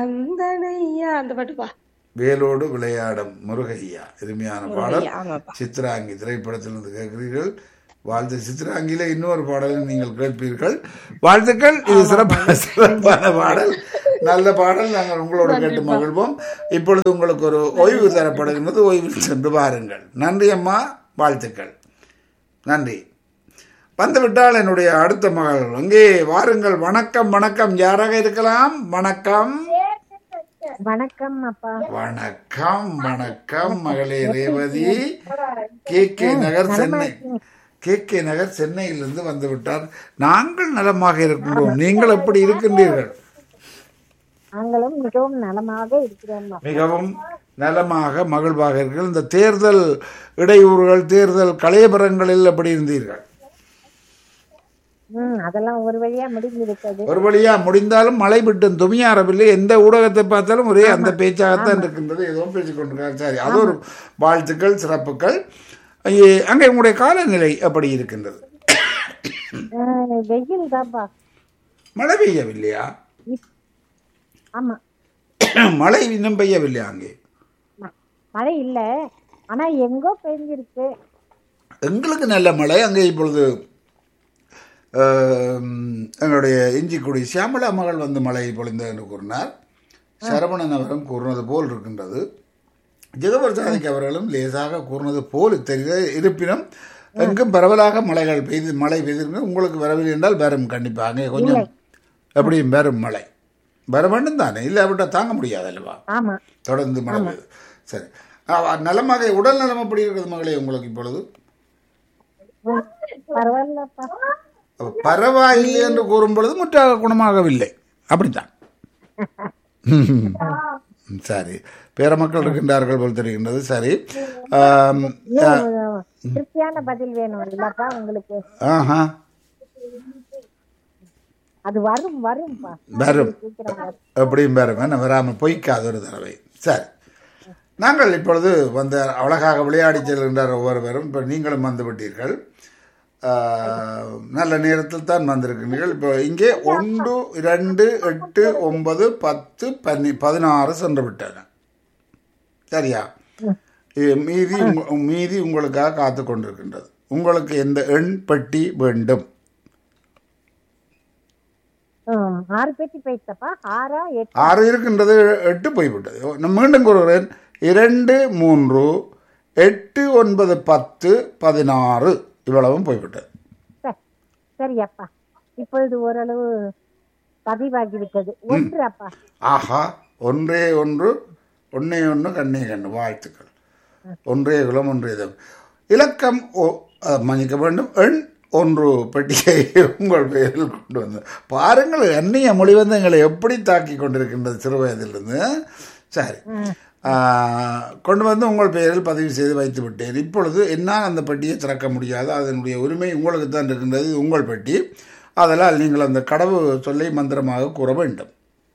வந்தனையா அந்த பாட்டுப்பா வேலோடு விளையாடும் முருகையா எளிமையான பாடல் ஆமாப்பா சித்ராங்கி திரைப்படத்திலிருந்து கேட்கிறீர்கள் வாழ்த்து சித்ராங்கில இன்னொரு பாடலை நீங்கள் கேட்பீர்கள் வாழ்த்துக்கள் இது சிறப்பான சிறப்பான பாடல் நல்ல பாடல் நாங்கள் உங்களோடு கேட்டு மகிழ்வோம் இப்பொழுது உங்களுக்கு ஒரு ஓய்வு தரப்படுகின்றது ஓய்வில் சென்று வாருங்கள் நன்றி அம்மா வாழ்த்துக்கள் நன்றி வந்துவிட்டால் என்னுடைய அடுத்த மகள் அங்கே வாருங்கள் வணக்கம் வணக்கம் யாராக இருக்கலாம் வணக்கம் வணக்கம் அப்பா வணக்கம் வணக்கம் மகளே Revathi K K Nagar Chennai K K Nagar சென்னையிலிருந்து வந்து விட்டார் நாங்கள் நலமாக இருக்கின்றோம் நீங்கள் எப்படி இருக்கின்றீர்கள் நாங்களும் மிகவும் நலமாக இருக்கிறோம் மிகவும் நலமாக மகிழ்வாக இருக்கிறீர்கள் இந்த தேர்தல் இடையூறுகள் தேர்தல் கலையபரங்களில் எப்படி இருந்தீர்கள் ம் அதெல்லாம் ஒரு வழியா முடிஞ்சிருக்கிறது ஒரு வழியா முடிந்தாலும் மழை விட்டு துமியாரவில்லை எந்த ஊடகத்தை பார்த்தாலும் ஒரே அந்த பேச்சாகத்தான் இருக்கின்றது ஏதோ பேசிக் கொண்டிருக்காரு சரி அது ஒரு வாழ்த்துக்கள் சிறப்புகள் ஐயே, அங்கே உங்களுடைய காலநிலை எப்படி இருக்கின்றது அஹ், வெயில் தான்ப்பா மழை பெய்யவில்லையா ஆமா மழை இன்னும் பெய்யவில்லையா அங்கே ம- மழை இல்ல ஆனா எங்கோ பெய்ஞ்சிருக்கு எங்களுக்கு நல்ல மழை அங்கே இப்பொழுது ஆம், எங்களுடைய இஞ்சிக்குடி சியாமலா மகள் வந்து மழை பொழிந்தது என்று கூறினார் சரவணன் அவரும் கூறினது போல் இருக்கின்றது ஜெகபர்சாதிக்கு அவர்களும் லேசாக கூறினது போல் தெரிகிறது இருப்பினும் எங்கும் பரவலாக மழைகள் பெய்து மழை பெய்திருக்கு உங்களுக்கு வரவில்லை என்றால் வரும் கண்டிப்பாக அங்கே கொஞ்சம் எப்படியும் வரும் மழை வர வேண்டும் தானே இல்லை விட்டால் தாங்க முடியாது அல்லவா ஆமா தொடர்ந்து மழை பெய்யுது சரி ஆ, நலமாக உடல் நலம் எப்படி இருக்குது மகளே உங்களுக்கு இப்பொழுது ம், பரவாயில்லப்பா அப்ப பரவாயில்லை என்று கூறும் பொழுது முற்றாக குணமாகவில்லை அப்படித்தான் ம், சரி பேர மக்கள் இருக்கின்றார்கள் போல் தெரிகின்றது சரி ஆம், ஆ, இன்னும் திருப்தியான பதில் வேணும் இல்லப்பா உங்களுக்கு ஆஹா அது வரும் வரும்பா வரும் சீக்கிரம் வரும் எப்படியும் வரும் என்ன வராமல் பொய்க்காத ஒரு தடவை சரி நாங்கள் இப்பொழுது வந்த அழகாக விளையாடி செல்கின்றார் ஒவ்வொருவரும் இப்போ நீங்களும் வந்து விட்டீர்கள் ஆஹ், நல்ல நேரத்தில் தான் வந்திருக்கிறீர்கள் இப்போ இங்கே ஒன்று இரண்டு எட்டு ஒன்பது பத்து பன்னி பதினாறு சென்று விட்டன சரியா இது மீதி உங்க- மீதி உங்களுக்காக காத்து கொண்டிருக்கின்றது உங்களுக்கு எந்த எண் பெட்டி வேண்டும் ம், ஆறு பெட்டி போயிட்டப்பா ஆறா எட்டு ஆறு இருக்கின்றது எட்டு போய்விட்டது நான் மீண்டும் கூறுகிறேன் இரண்டு மூன்று எட்டு ஒன்பது பத்து பதினாறு இவ்வளவும் போய்விட்டது சரி சரி அப்பா இப்பொழுது ஓரளவு பதிவாகி விட்டது ஒன்று அப்பா ஆஹா ஒன்றே ஒன்று ஒன்னே ஒன்று கண்ணே கண்ணு வாழ்த்துக்கள் ஒன்றே குலம் ஒன்றே தம் இலக்கம் ஓ- அஹ், மன்னிக்க வேண்டும் எண் ஒன்று பெட்டியை உங்கள் பெயரில் கொண்டு வந்து பாருங்கள் அந்நிய மொழி வந்து எங்களை எப்படி தாக்கி கொண்டிருக்கின்றது சிறு வயதிலிருந்து சரி ஆஹ், கொண்டு வந்து உங்கள் பெயரில் பதிவு செய்து வைத்து விட்டேன் இப்பொழுது என்னால் அந்த பெட்டியை திறக்க முடியாது அதனுடைய உரிமை உங்களுக்கு தான் இருக்கின்றது இது உங்கள் பெட்டி அதனால் நீங்கள் அந்த கடவு சொல்லை மந்திரமாக கூற வேண்டும்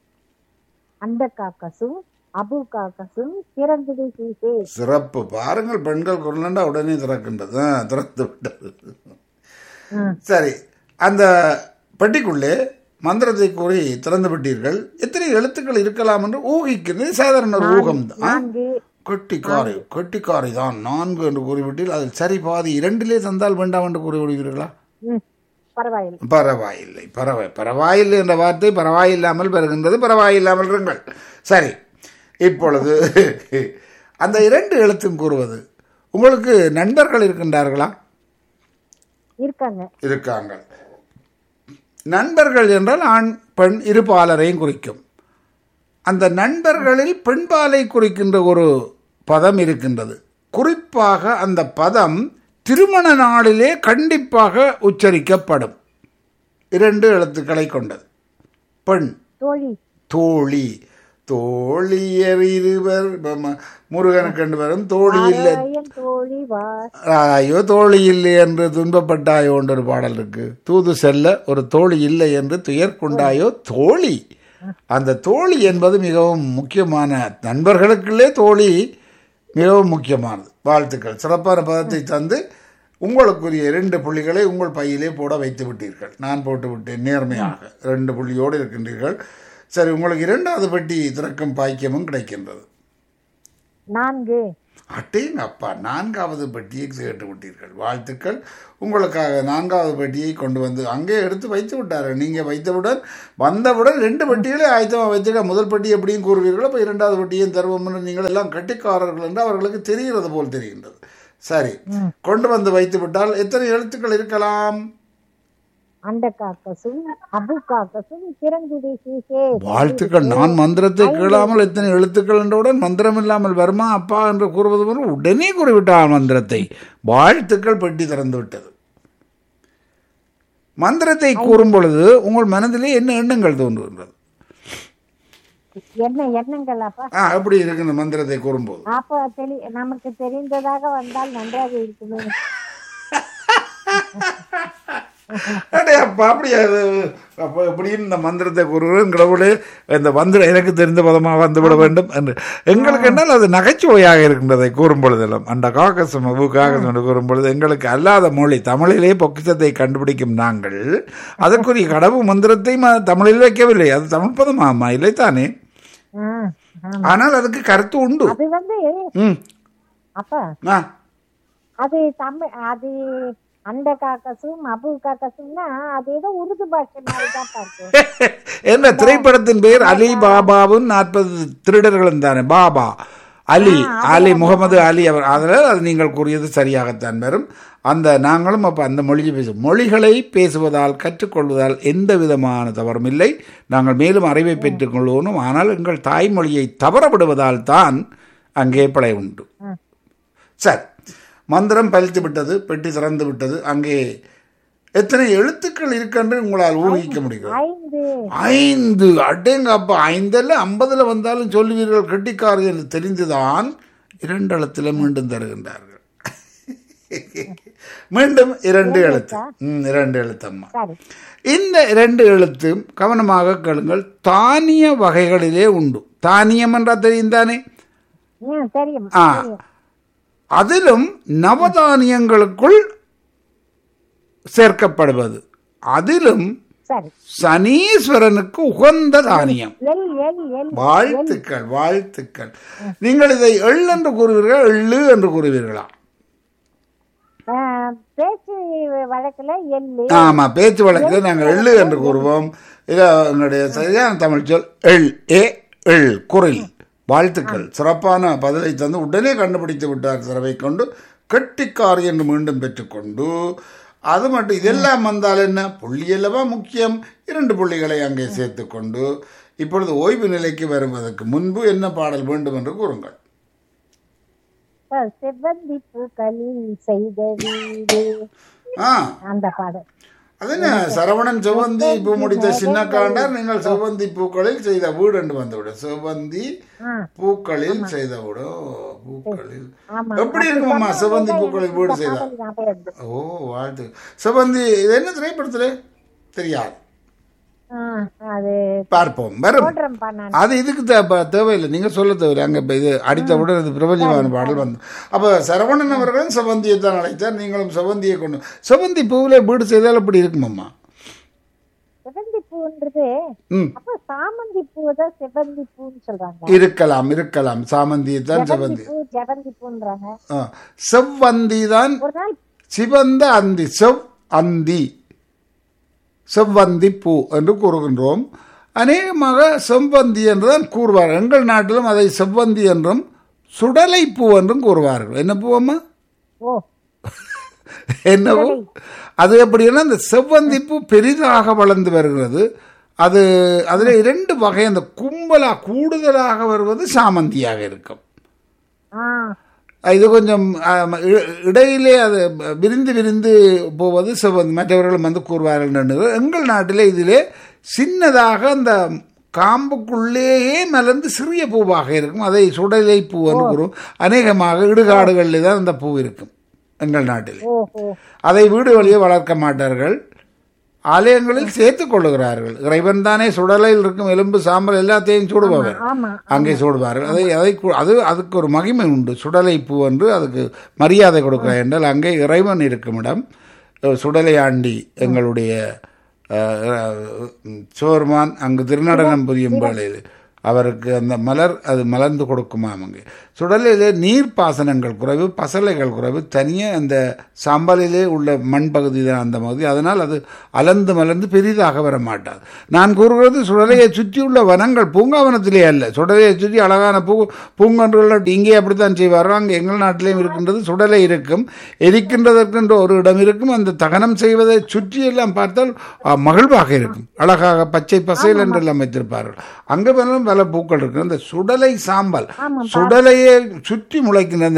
அந்த காக்கசும் அபு காக்கசும் திறந்தது சீசே சிறப்பு பாருங்கள் பெண்கள் குரலண்டா உடனே திறக்கின்றது ஆ, திறந்து விட்டது ம். சரி அந்த பெட்டிக்குள்ளே மந்திரத்தை கூறி திறந்து விட்டீர்கள் எத்தனை எழுத்துக்கள் இருக்கலாம் என்று ஊகிக்கிறது சாதாரண ஒரு ஊகம் தான் நான்கு கொட்டிக்காரி கொட்டிக்காரி தான் நான்கு என்று கூறிவிட்டீர்கள் அதில் சரி பாதி இரண்டிலே தந்தால் வேண்டாம் என்று கூறி விடுவீர்களா ம், பரவாயில்லை பரவாயில்லை பரவாய் பரவாயில்லை என்ற வார்த்தை பரவாயில்லாமல் பெறுகின்றது பரவாயில்லாமல் இருங்கள் சரி இப்பொழுது அந்த இரண்டு எழுத்தும் கூறுவது உங்களுக்கு நண்பர்கள் இருக்கின்றார்களா இருக்காங்க இருக்காங்க நண்பர்கள் என்றால் ஆண் பெண் இருபாலரையும் குறிக்கும் அந்த நண்பர்களில் பெண்பாலை குறிக்கின்ற ஒரு பதம் இருக்கின்றது குறிப்பாக அந்த பதம் திருமண நாளிலே கண்டிப்பாக உச்சரிக்கப்படும் இரண்டு எழுத்துக்களை கொண்டது பெண் தோழி தோழி தோழியர் இருவர் ம- முருகனுக்கு ரெண்டு வரும் தோழி இல்லை ஆராயன் தோழி வா ஐயோ தோழி இல்லை என்று துன்பப்பட்டாயோ என்ற ஒரு பாடல் இருக்கு தூது செல்ல ஒரு தோழி இல்லை என்று துயர் கொண்டாயோ தோழி அந்த தோழி என்பது மிகவும் முக்கியமான நண்பர்களுக்குள்ளே தோழி மிகவும் முக்கியமானது வாழ்த்துக்கள் சிறப்பான பதத்தை தந்து உங்களுக்குரிய இரண்டு புள்ளிகளை உங்கள் பையிலே போட வைத்து விட்டீர்கள் நான் போட்டு விட்டேன் நேர்மையாக ரெண்டு புள்ளியோடு இருக்கின்றீர்கள் சரி உங்களுக்கு இரண்டாவது பெட்டி திறக்கும் பாக்கியமும் கிடைக்கின்றது நான்கு அட்டேங்க அப்பா நான்காவது பெட்டியை கேட்டு விட்டீர்கள் வாழ்த்துக்கள் உங்களுக்காக நான்காவது பெட்டியை கொண்டு வந்து அங்கே எடுத்து வைத்து விட்டார்கள் நீங்கள் வைத்தவுடன் வந்தவுடன் ரெண்டு பெட்டிகளை ஆயத்தமாக வச்சுக்க முதல் பெட்டி எப்படியும் கூறுவீர்களோ இப்போ இரண்டாவது பெட்டியும் தருவோம்னு நீங்கள் எல்லாம் கட்டிக்காரர்கள் என்று அவர்களுக்கு தெரிகிறது போல் தெரிகின்றது சரி கொண்டு வந்து வைத்து விட்டால் எத்தனை எழுத்துக்கள் இருக்கலாம் அண்ட காக்கசும் அபு காக்கசும் திறங்குடி சீசே வாழ்த்துக்கள் நான் மந்திரத்தை கேளாமல் எத்தனை எழுத்துக்கள் என்றவுடன் மந்திரம் இல்லாமல் வருமா அப்பா என்று கூறுவது போல உடனே கூறிவிட்டான் மந்திரத்தை வாழ்த்துக்கள் பெட்டி திறந்து விட்டது மந்திரத்தை கூறும் பொழுது உங்கள் மனதிலே என்ன எண்ணங்கள் தோன்றுகின்றது என்ன எண்ணங்கள் அப்பா ஆ எப்படி இருக்குன்னு மந்திரத்தை கூறும்போது அப்போ தெளி நமக்கு தெரிந்ததாக வந்தால் நன்றாக இருக்குமே அடே அப்பா அப்படியா அது அப்போ எப்படியும் இந்த மந்திரத்தை கூறுகிறேன் கடவுளே இந்த மந்திரம் எனக்கு தெரிந்த பதமாக வந்துவிட வேண்டும் என்று எங்களுக்கு என்னால் அது நகைச்சுவையாக இருக்கின்றதை கூறும் பொழுதெல்லாம் அந்த காக்கசம் அபு காக்கசம் என்று கூறும் பொழுது எங்களுக்கு அல்லாத மொழி தமிழிலே பொக்கிஷத்தை கண்டுபிடிக்கும் நாங்கள் அதற்குரிய கடவுள் மந்திரத்தை ம- தமிழில் வைக்கவில்லை அது தமிழ் பதமாமா இல்லை தானே ஆ, ஆமா. ஆனால் அதுக்கு கருத்து உண்டு அது வந்து ம் அப்பா ஆ அது தமிழ் அது அண்ட காக்கசும் அபு காக்கசும்னா அது ஏதோ உருது பாஷை மாதிரி தான் இருக்கு என்ன திரைப்படத்தின் பெயர் அலி பாபாவும் நாற்பது திருடர்களும் தானே பாபா அலி அலி முகமது அலி அவர் அதனால் அது நீங்கள் கூறியது சரியாகத்தான் வரும் அந்த நாங்களும் அப்போ அந்த மொழியை பேசும் மொழிகளை பேசுவதால் கற்றுக்கொள்வதால் எந்த விதமான தவறும் இல்லை நாங்கள் மேலும் அறிவை பெற்றுக்கொள்வோனும் ஆனால் எங்கள் தாய்மொழியை தவற விடுவதால் தான் அங்கே பிழை உண்டு சரி மந்திரம் பலித்து விட்டது பெட்டி திறந்து விட்டது அங்கே எத்தனை எழுத்துக்கள் இருக்கென்று உங்களால் ஊகிக்க முடியும் ஐந்து ஐந்து அடேங்க அப்பா ஐந்தில் ஐம்பதுல வந்தாலும் சொல்லுவீர்கள் கெட்டிக்காரர் என்று தெரிந்துதான் இரண்டு எழுத்துல மீண்டும் தருகின்றார்கள் மீண்டும் இரண்டு எழுத்து ம், இரண்டு எழுத்தம்மா சரி இந்த இரண்டு எழுத்தும் கவனமாக கேளுங்கள் தானிய வகைகளிலே உண்டு தானியம் என்றால் தெரியும் தானே ம் தெரியும் ஆ தெரியும். அதிலும் நவதானியங்களுக்குள் சேர்க்கப்படுவது அதிலும் சரி சனீஸ்வரனுக்கு உகந்த தானியம் எல் எல் எல் வாழ்த்துக்கள் வாழ்த்துக்கள் நீங்கள் இதை எள் என்று கூறுவீர்களா எள்ளு என்று கூறுவீர்களா ஆ, பேச்சு வழக்குல எள்ளு ஆமா பேச்சு வழக்கில் நாங்கள் எள்ளு என்று கூறுவோம் இது எங்களுடைய சரியான தமிழ் சொல் எள் ஏ எள் குரில் வாழ்த்துக்கள் சிறப்பான பதிலை தந்து உடனே கண்டுபிடித்து விட்டார் சிறவை கொண்டு கெட்டிக்காரி என்று மீண்டும் பெற்றுக்கொண்டு அது மட்டும் இதெல்லாம் வந்தால் என்ன புள்ளி அல்லவா முக்கியம் இரண்டு புள்ளிகளை அங்கே சேர்த்துக்கொண்டு இப்பொழுது ஓய்வு நிலைக்கு வருவதற்கு முன்பு என்ன பாடல் வேண்டும் என்று கூறுங்கள் செவ்வந்தி பூக்களில் செய்த வீடு ஆ அந்த பாடல் அது என்ன சரவணன் செவ்வந்தி பூ முடித்த சின்ன காண்டார் நீங்கள் செவ்வந்தி பூக்களில் செய்த வீடு என்று வந்துவிடும் செவ்வந்தி ஆ பூக்களில் செய்த வீடு ஓ, பூக்களில் ஆமா எப்படி இருக்குமாம்மா செவ்வந்தி பூக்களில் வீடு செய்தா பாடல் ஞாபகம் இருக்கு. ஓ வாழ்த்து செவ்வந்தி இது என்ன திரைப்படத்தில் தெரியாது ஆ, அது பார்ப்போம் வரும் போடுறேன்ப்பா நான் அது இதுக்கு தே- ப- தேவையில்லை நீங்கள் சொல்ல தேவையில்லை அங்கே இப்போ இது அடித்தவுடன் இது பிரபஞ்சமான பாடல் வந்து அப்போ சரவணன் அவர்களும் செவந்தியை தான் அழைத்தார் நீங்களும் செவந்தியை கொண்டு செவந்தி பூவில் வீடு செய்தால் அப்படி இருக்குமாம்மா செவ்வந்தி பூன்றது ம் அப்ப சாமந்தி பூ தான் செவ்வந்தி பூன்னு சொல்றாங்க இருக்கலாம் இருக்கலாம் சாமந்தியை தான் செவ்வந்தி செவந்தி பூ ஜெவந்தி பூன்றாங்க ஆ, செவ்வந்தி தான் ஒரு நாள் சிவந்த அந்தி செவ் அந்தி செவ்வந்தி பூ என்று கூறுகின்றோம் அநேகமாக செவ்வந்தி என்றுதான் கூறுவார் எங்கள் நாட்டிலும் அதை செவ்வந்தி என்றும் சுடலை பூ என்றும் கூறுவார்கள் என்ன பூவம்மா ஓ என்ன பூ அது எப்படின்னா இந்த செவ்வந்தி பூ பெரிதாக வளர்ந்து வருகிறது அது அதில் இரண்டு வகை அந்த கும்பலா கூடுதலாக வருவது சாமந்தியாக இருக்கும் ஆ இது கொஞ்சம் ஆம், இ- இடையிலே அது விரிந்து விரிந்து போவது செவ்வந்தி மற்றவர்களும் வந்து கூறுவார்கள் என்று எங்கள் நாட்டிலே இதிலே சின்னதாக அந்த காம்புக்குள்ளேயே மலர்ந்து சிறிய பூவாக இருக்கும் அதை சுடலை பூ என்று கூறும் அநேகமாக இடுகாடுகளில் தான் அந்த பூ இருக்கும் எங்கள் நாட்டில் ஓஹோ அதை வீடு வழியே வளர்க்க மாட்டார்கள் ஆலயங்களில் சேர்த்துக் கொள்ளுகிறார்கள் இறைவன் தானே சுடலையில் இருக்கும் எலும்பு சாம்பல் எல்லாத்தையும் சூடுபவர் ஆமா அங்கே சூடுவார்கள் அதை அதை கு- அது அதுக்கு ஒரு மகிமை உண்டு சுடலை பூ என்று அதுக்கு மரியாதை கொடுக்கிறார் என்றால் அங்கே இறைவன் இருக்கும் இடம் அஹ் சுடலை ஆண்டி எங்களுடைய அஹ், சோர்மான் அங்கு திருநடனம் புரியும் வேளையில் அவருக்கு அந்த மலர் அது மலர்ந்து கொடுக்குமாம் அங்கே சுடலிலே நீர் பாசனங்கள் குறைவு பசலைகள் குறைவு தனியே அந்த சாம்பலிலே உள்ள மண் பகுதி தான் அந்த பகுதி அதனால் அது அலர்ந்து மலர்ந்து பெரிதாக வர மாட்டாது நான் கூறுகிறது சுடலையை சுற்றியுள்ள வனங்கள் பூங்காவனத்திலே அல்ல சுடலையை சுற்றி அழகான பூ பூங்கன்றுகள் இங்கே அப்படித்தான் செய்வார்கள் அங்கே எங்கள் நாட்டிலேயும் இருக்கின்றது சுடலை இருக்கும் எரிக்கின்றதற்கென்ற ஒரு இடம் இருக்கும் அந்த தகனம் செய்வதை சுற்றி எல்லாம் பார்த்தால் அ, மகிழ்வாக இருக்கும் அழகாக பச்சை பசையில் என்றெல்லாம் வைத்திருப்பார்கள் அங்கே வேணாலும் பல பூக்கள் இருக்கு அந்த சுடலை சாம்பல் சுடலையை சுற்றி முளைக்கின்ற அந்த